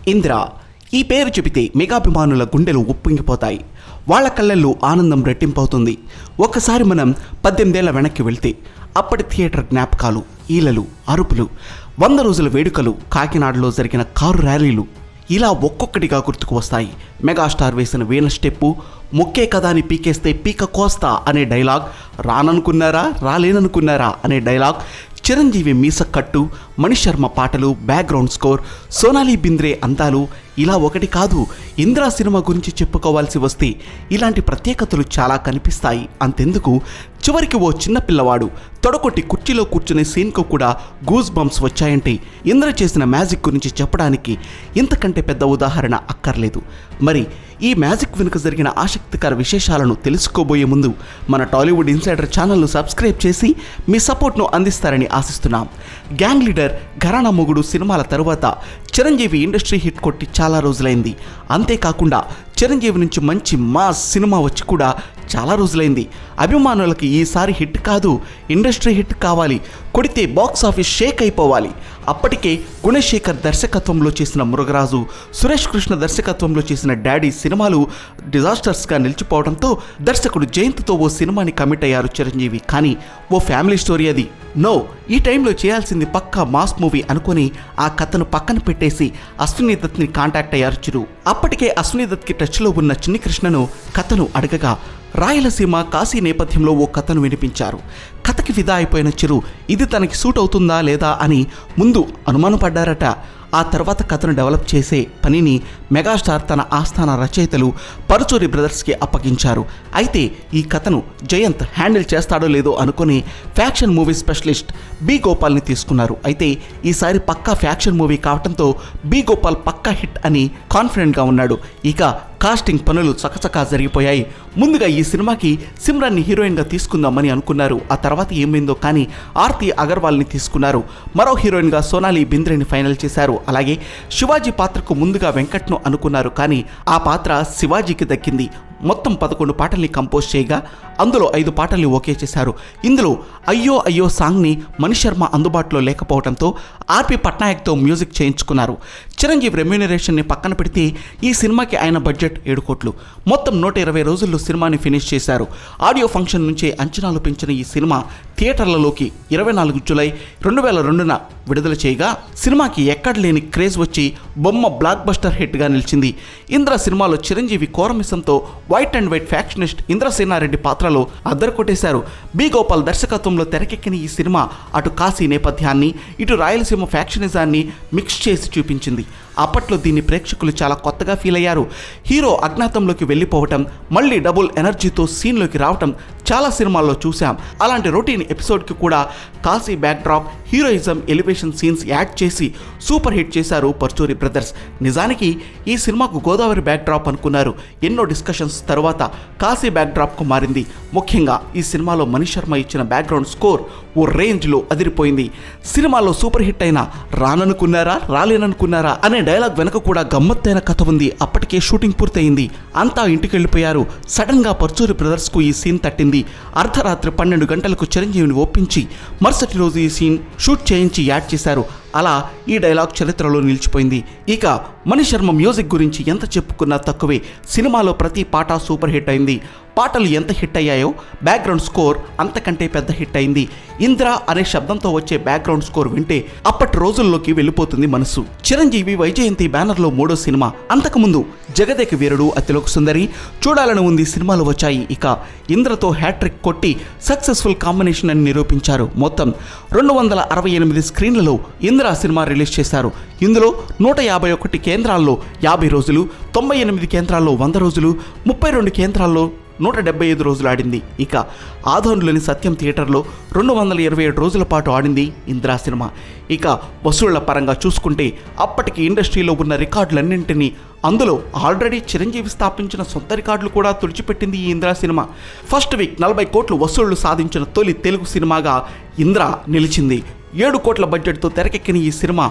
ఇంద్ర ఈ పేరు చెబితే మెగాభిమానుల గుండెలు ఉప్పొంగిపోతాయి వాళ్ళ కళ్ళల్లో ఆనందం రెట్టింపవుతుంది ఒక్కసారి మనం పద్దెనిమిదేళ్ల వెనక్కి వెళ్తే అప్పటి థియేటర్ జ్ఞాపకాలు ఈలలు అరుపులు వంద రోజుల వేడుకలు కాకినాడలో జరిగిన కారు ర్యాలీలు ఇలా ఒక్కొక్కటిగా గుర్తుకు వస్తాయి మెగాస్టార్ వేసిన వీణ స్టెప్పు మొక్కే కదా అని పీకేస్తే పీక కోస్తా అనే డైలాగ్ రాననుకున్నారా రాలేననుకున్నారా అనే డైలాగ్ చిరంజీవి మీస కట్టు మణిశర్మ పాటలు బ్యాక్గ్రౌండ్ స్కోర్ సోనాలి బింద్రే అందాలు ఇలా ఒకటి కాదు ఇంద్రా సినిమా గురించి చెప్పుకోవాల్సి వస్తే ఇలాంటి ప్రత్యేకతలు చాలా కనిపిస్తాయి అంతెందుకు చివరికి ఓ చిన్న పిల్లవాడు తొడకొట్టి కుర్చీలో కూర్చునే సీన్కు కూడా గూస్ బంప్స్ వచ్చాయంటే ఇంద్ర చేసిన మ్యాజిక్ గురించి చెప్పడానికి ఇంతకంటే పెద్ద ఉదాహరణ అక్కర్లేదు మరి ఈ మ్యాజిక్ వెనుక జరిగిన ఆసక్తికర విశేషాలను తెలుసుకోబోయే ముందు మన టాలీవుడ్ ఇన్సైడర్ ఛానల్ను సబ్స్క్రైబ్ చేసి మీ సపోర్ట్ను అందిస్తారని ఆశిస్తున్నాం గ్యాంగ్ లీడర్ ఘరానా మొగుడు సినిమాల తరువాత చిరంజీవి ఇండస్ట్రీ హిట్ కొట్టి చాలా రోజులైంది అంతేకాకుండా చిరంజీవి నుంచి మంచి మాస్ సినిమా వచ్చి కూడా చాలా రోజులైంది అభిమానులకి ఈసారి హిట్ కాదు ఇండస్ట్రీ హిట్ కావాలి కొడితే బాక్స్ ఆఫీస్ షేక్ అయిపోవాలి అప్పటికే గుణశేఖర్ దర్శకత్వంలో చేసిన మురుగరాజు సురేష్ కృష్ణ దర్శకత్వంలో చేసిన డాడీ సినిమాలు డిజాస్టర్స్గా నిలిచిపోవడంతో దర్శకుడు జయంత్తో ఓ సినిమాని కమిట్ అయ్యారు చిరంజీవి కానీ ఓ ఫ్యామిలీ స్టోరీ అది నో ఈ టైంలో చేయాల్సింది పక్కా మాస్ మూవీ అనుకొని ఆ కథను పక్కన పెట్టేసి అశ్విని దత్ని కాంటాక్ట్ అయ్యారు చిరు అప్పటికే అశ్విని దత్కి టచ్లో ఉన్న చిన్ని కృష్ణను కథను అడగగా రాయలసీమ కాశీ నేపథ్యంలో ఓ కథను వినిపించారు కథకి ఫిదా అయిపోయిన చిరు ఇది తనకి సూట్ అవుతుందా లేదా అని ముందు అనుమానపడ్డారట ఆ తర్వాత కథను డెవలప్ చేసే పనిని మెగాస్టార్ తన ఆస్థాన రచయితలు పరుచూరి బ్రదర్స్కి అప్పగించారు అయితే ఈ కథను జయంత్ హ్యాండిల్ చేస్తాడో లేదో అనుకుని ఫ్యాక్షన్ మూవీ స్పెషలిస్ట్ బి గోపాల్ని తీసుకున్నారు అయితే ఈసారి పక్కా ఫ్యాక్షన్ మూవీ కావడంతో బి గోపాల్ పక్కా హిట్ అని కాన్ఫిడెంట్గా ఉన్నాడు ఇక కాస్టింగ్ పనులు చకచకా జరిగిపోయాయి ముందుగా ఈ సినిమాకి సిమ్రాన్ని హీరోయిన్గా తీసుకుందామని అనుకున్నారు ఆ తర్వాత ఏమైందో కానీ ఆర్తి అగర్వాల్ని తీసుకున్నారు మరో హీరోయిన్గా సోనాలి బింద్రేని ఫైనల్ చేశారు అలాగే శివాజీ పాత్రకు ముందుగా వెంకట్ను అనుకున్నారు కానీ ఆ పాత్ర శివాజీకి దక్కింది మొత్తం పదకొండు పాటల్ని కంపోజ్ చేయగా అందులో ఐదు పాటల్ని ఓకే చేశారు ఇందులో అయ్యో అయ్యో సాంగ్ని మణిశర్మ అందుబాటులో లేకపోవడంతో ఆర్పి పట్నాయక్తో మ్యూజిక్ చేయించుకున్నారు చిరంజీవి రెమ్యూనరేషన్ని పక్కన పెడితే ఈ సినిమాకి ఆయన బడ్జెట్ ఏడు కోట్లు మొత్తం నూట ఇరవై రోజుల్లో సినిమాని ఫినిష్ చేశారు ఆడియో ఫంక్షన్ నుంచే అంచనాలు పెంచిన ఈ సినిమా థియేటర్లలోకి ఇరవై నాలుగు జూలై రెండు వేల రెండున విడుదల చేయగా సినిమాకి ఎక్కడ లేని క్రేజ్ వచ్చి బొమ్మ బ్లాక్ బస్టర్ హిట్గా నిలిచింది ఇంద్ర సినిమాలో చిరంజీవి కోరమిసంతో white and white factionist Indrasena Reddy పాత్రలో అద్దరు కొట్టేశారు బి గోపాల్ దర్శకత్వంలో తెరకెక్కిన ఈ సినిమా అటు కాశీ నేపథ్యాన్ని ఇటు రాయలసీమ ఫ్యాక్షనిజాన్ని మిక్స్ చేసి చూపించింది అప్పట్లో దీన్ని ప్రేక్షకులు చాలా కొత్తగా ఫీల్ అయ్యారు హీరో అజ్ఞాతంలోకి వెళ్ళిపోవటం మళ్ళీ డబుల్ ఎనర్జీతో సీన్లోకి రావటం చాలా సినిమాల్లో చూసాం అలాంటి రొటీన్ ఎపిసోడ్కి కూడా Kashi backdrop heroism elevation scenes add చేసి సూపర్ హిట్ చేశారు పర్చూరి బ్రదర్స్ నిజానికి ఈ సినిమాకు గోదావరి బ్యాక్డ్రాప్ అనుకున్నారు ఎన్నో డిస్కషన్స్ తర్వాత కాశీ బ్యాక్డ్రాప్కు మారింది ముఖ్యంగా ఈ సినిమాలో మణిశర్మ ఇచ్చిన బ్యాక్గ్రౌండ్ స్కోర్ ఓ రేంజ్లో అదిరిపోయింది సినిమాలో సూపర్ హిట్ అయిన రాననుకున్నారా రాలేననుకున్నారా అనే డైలాగ్ వెనక కూడా గమ్మత్తైన కథ ఉంది అప్పటికే షూటింగ్ పూర్తయింది అంతా ఇంటికి వెళ్ళిపోయారు సడన్ గా పర్చూరి బ్రదర్స్ కు ఈ సీన్ తట్టింది అర్ధరాత్రి పన్నెండు గంటలకు చిరంజీవిని ఒప్పించి మరుసటి రోజు ఈ సీన్ షూట్ చేయించి యాడ్ చేశారు అలా ఈ డైలాగ్ చరిత్రలో నిలిచిపోయింది ఇక మణిశర్మ మ్యూజిక్ గురించి ఎంత చెప్పుకున్నా తక్కువే సినిమాలో ప్రతి పాట సూపర్ హిట్ అయింది పాటలు ఎంత హిట్ అయ్యాయో బ్యాక్గ్రౌండ్ స్కోర్ అంతకంటే పెద్ద హిట్ అయింది ఇంద్ర అనే శబ్దంతో వచ్చే బ్యాక్గ్రౌండ్ స్కోర్ వింటే అప్పటి రోజుల్లోకి వెళ్ళిపోతుంది మనసు చిరంజీవి వైజయంతి బ్యానర్లో మూడో సినిమా అంతకుముందు జగదేక వీరుడు అతిలోక సుందరి చూడాలని ఉంది సినిమాలు వచ్చాయి ఇక ఇంద్రతో హ్యాట్రిక్ కొట్టి సక్సెస్ఫుల్ కాంబినేషన్ అని నిరూపించారు మొత్తం రెండు వందల అరవై ఎనిమిది స్క్రీన్లలో ఇంద్ర సినిమా రిలీజ్ చేశారు ఇందులో నూట యాభై ఒకటి కేంద్రాల్లో యాభై రోజులు తొంభై ఎనిమిది కేంద్రాల్లో వంద రోజులు ముప్పై రెండు కేంద్రాల్లో నూట డెబ్బై ఐదు రోజులు ఆడింది ఇక ఆదోన్లోని సత్యం థియేటర్లో రెండు వందల ఇరవై ఏడు రోజుల పాటు ఆడింది ఇంద్రా సినిమా ఇక వసూళ్ల పరంగా చూసుకుంటే అప్పటికి ఇండస్ట్రీలో ఉన్న రికార్డులన్నింటినీ అందులో ఆల్రెడీ చిరంజీవి స్థాపించిన సొంత రికార్డులు కూడా తుడిచిపెట్టింది ఈ ఇంద్రా సినిమా ఫస్ట్ వీక్ నలభై కోట్లు వసూళ్లు సాధించిన తొలి తెలుగు సినిమాగా ఇంద్ర నిలిచింది ఏడు కోట్ల బడ్జెట్తో తెరకెక్కిన ఈ సినిమా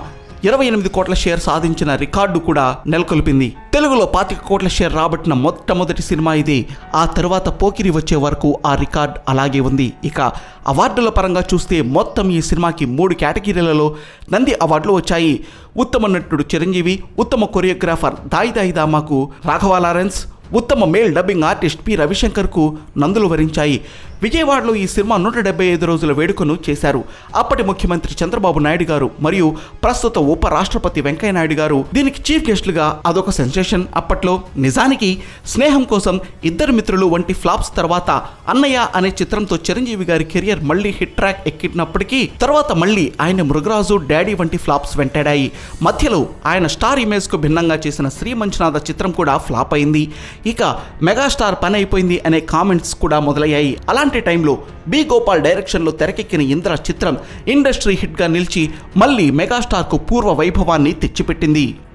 ఇరవై ఎనిమిది కోట్ల షేర్ సాధించిన రికార్డు కూడా నెలకొల్పింది తెలుగులో పాతిక కోట్ల షేర్ రాబట్టిన మొట్టమొదటి సినిమా ఇది ఆ తరువాత పోకిరి వచ్చే వరకు ఆ రికార్డ్ అలాగే ఉంది ఇక అవార్డుల పరంగా చూస్తే మొత్తం ఈ సినిమాకి మూడు కేటగిరీలలో నంది అవార్డులు వచ్చాయి ఉత్తమ నటుడు చిరంజీవి ఉత్తమ కొరియోగ్రాఫర్ దాయి దాయి దామాకు రాఘవ లారెన్స్ ఉత్తమ మేల్ డబ్బింగ్ ఆర్టిస్ట్ పి రవిశంకర్కు నందులు వరించాయి విజయవాడలో ఈ సినిమా నూట డెబ్బై ఐదు రోజుల వేడుకను చేశారు అప్పటి ముఖ్యమంత్రి చంద్రబాబు నాయుడు గారు మరియు ప్రస్తుత ఉప రాష్ట్రపతి వెంకయ్య నాయుడు గారు దీనికి చీఫ్ గెస్టులుగా అదొక సెన్సేషన్ అప్పట్లో నిజానికి స్నేహం కోసం ఇద్దరు మిత్రులు వంటి ఫ్లాప్స్ తర్వాత అన్నయ్య అనే చిత్రంతో చిరంజీవి గారి కెరియర్ మళ్ళీ హిట్ ట్రాక్ ఎక్కినప్పటికీ తర్వాత మళ్ళీ ఆయన మృగరాజు డాడీ వంటి ఫ్లాప్స్ వెంటాడాయి మధ్యలో ఆయన స్టార్ ఇమేజ్ కు భిన్నంగా చేసిన శ్రీ మంచునాథ చిత్రం కూడా ఫ్లాప్ అయింది ఇక మెగాస్టార్ పని అయిపోయింది అనే కామెంట్స్ కూడా మొదలయ్యాయి అలాంటి టైంలో బి గోపాల్ డైరెక్షన్లో తెరకెక్కిన ఇంద్ర చిత్రం ఇండస్ట్రీ హిట్గా నిలిచి మళ్ళీ మెగాస్టార్కు పూర్వ వైభవాన్ని తెచ్చిపెట్టింది